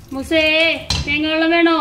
മുസേ തേങ്ങ വേണോ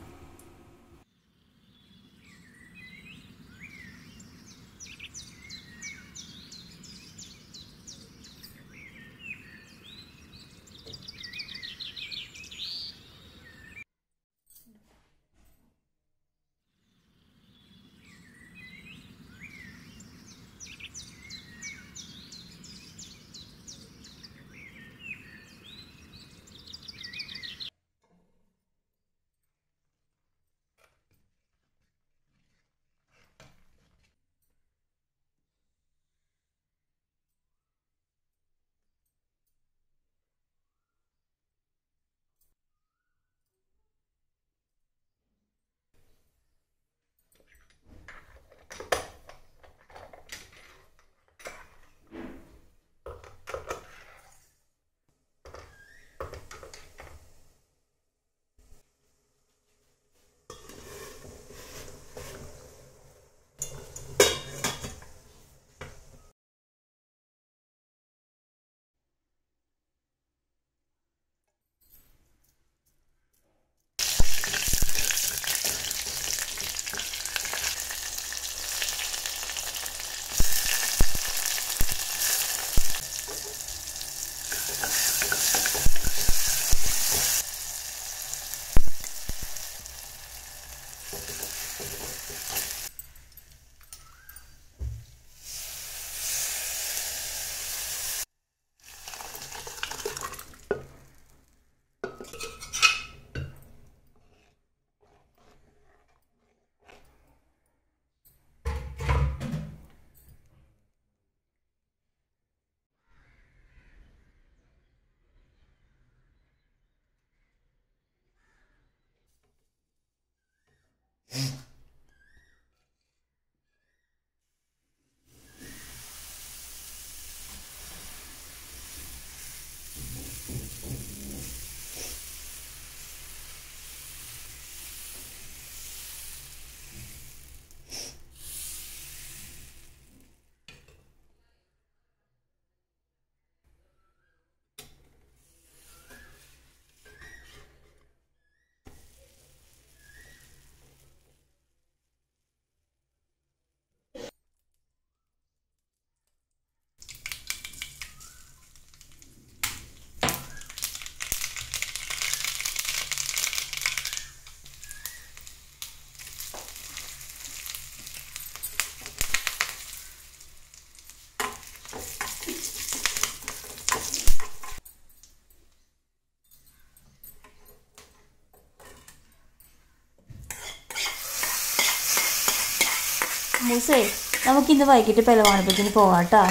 മൂസേ നമുക്കിന്ന് വൈകിട്ട് പെലവാണിപ്പത്തിന് പോവാട്ടോ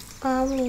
ആമി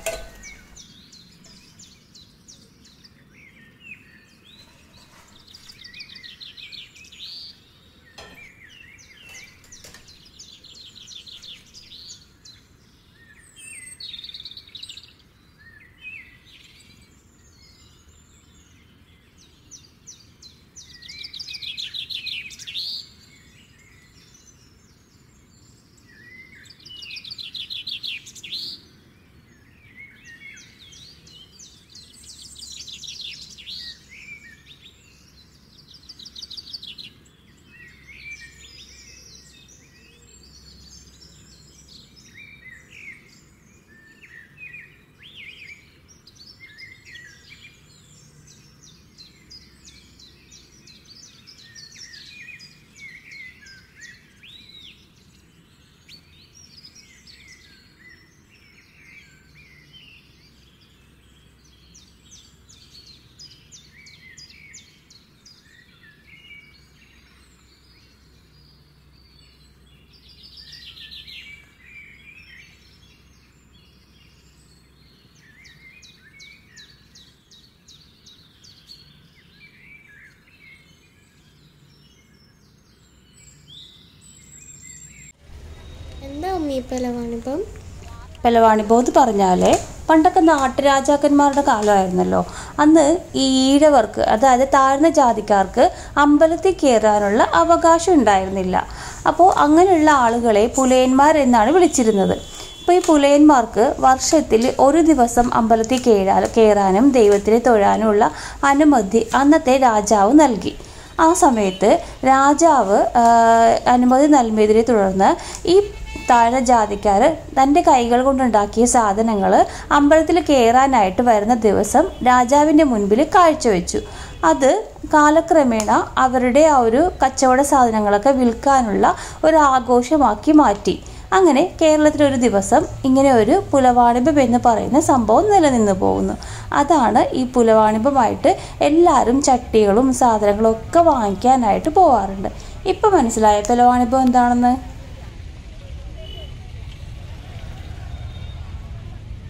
എന്താ അമ്മി പെലവാണിപ്പം പെലവാണിപ്പോ എന്ന് പറഞ്ഞാല് പണ്ടൊക്കെ നാട്ടുരാജാക്കന്മാരുടെ കാലമായിരുന്നല്ലോ അന്ന് ഈ ഈഴവർക്ക് അതായത് താഴ്ന്ന ജാതിക്കാർക്ക് അമ്പലത്തിൽ കയറാനുള്ള അവകാശം ഉണ്ടായിരുന്നില്ല അപ്പോൾ അങ്ങനെയുള്ള ആളുകളെ പുലയന്മാർ എന്നാണ് വിളിച്ചിരുന്നത് അപ്പോൾ ഈ പുലയന്മാർക്ക് വർഷത്തിൽ ഒരു ദിവസം അമ്പലത്തിൽ കയറാ കയറാനും ദൈവത്തിനെ തൊഴാനുമുള്ള അനുമതി അന്നത്തെ രാജാവ് നൽകി ആ സമയത്ത് രാജാവ് ആ, അനുമതി നൽകിയതിനെ തുടർന്ന് ഈ താഴെ ജാതിക്കാർ തൻ്റെ കൈകൾ കൊണ്ടുണ്ടാക്കിയ സാധനങ്ങൾ അമ്പലത്തിൽ കയറാനായിട്ട് വരുന്ന ദിവസം രാജാവിൻ്റെ മുൻപിൽ കാഴ്ചവെച്ചു അത് കാലക്രമേണ അവരുടെ ആ ഒരു കച്ചവട സാധനങ്ങളൊക്കെ വിൽക്കാനുള്ള ഒരു ആഘോഷമാക്കി മാറ്റി അങ്ങനെ കേരളത്തിൽ ഒരു ദിവസം ഇങ്ങനെ ഒരു പുലവാണിഭം എന്ന് പറയുന്ന സംഭവം നിലനിന്ന് പോകുന്നു അതാണ് ഈ പുലവാണിഭമായിട്ട് എല്ലാവരും ചട്ടികളും സാധനങ്ങളും ഒക്കെ വാങ്ങിക്കാനായിട്ട് പോവാറുണ്ട് ഇപ്പം മനസ്സിലായോ പുലവാണിഭം എന്താണെന്ന്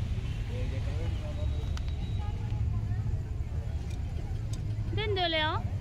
ഇതെന്തോലെയാ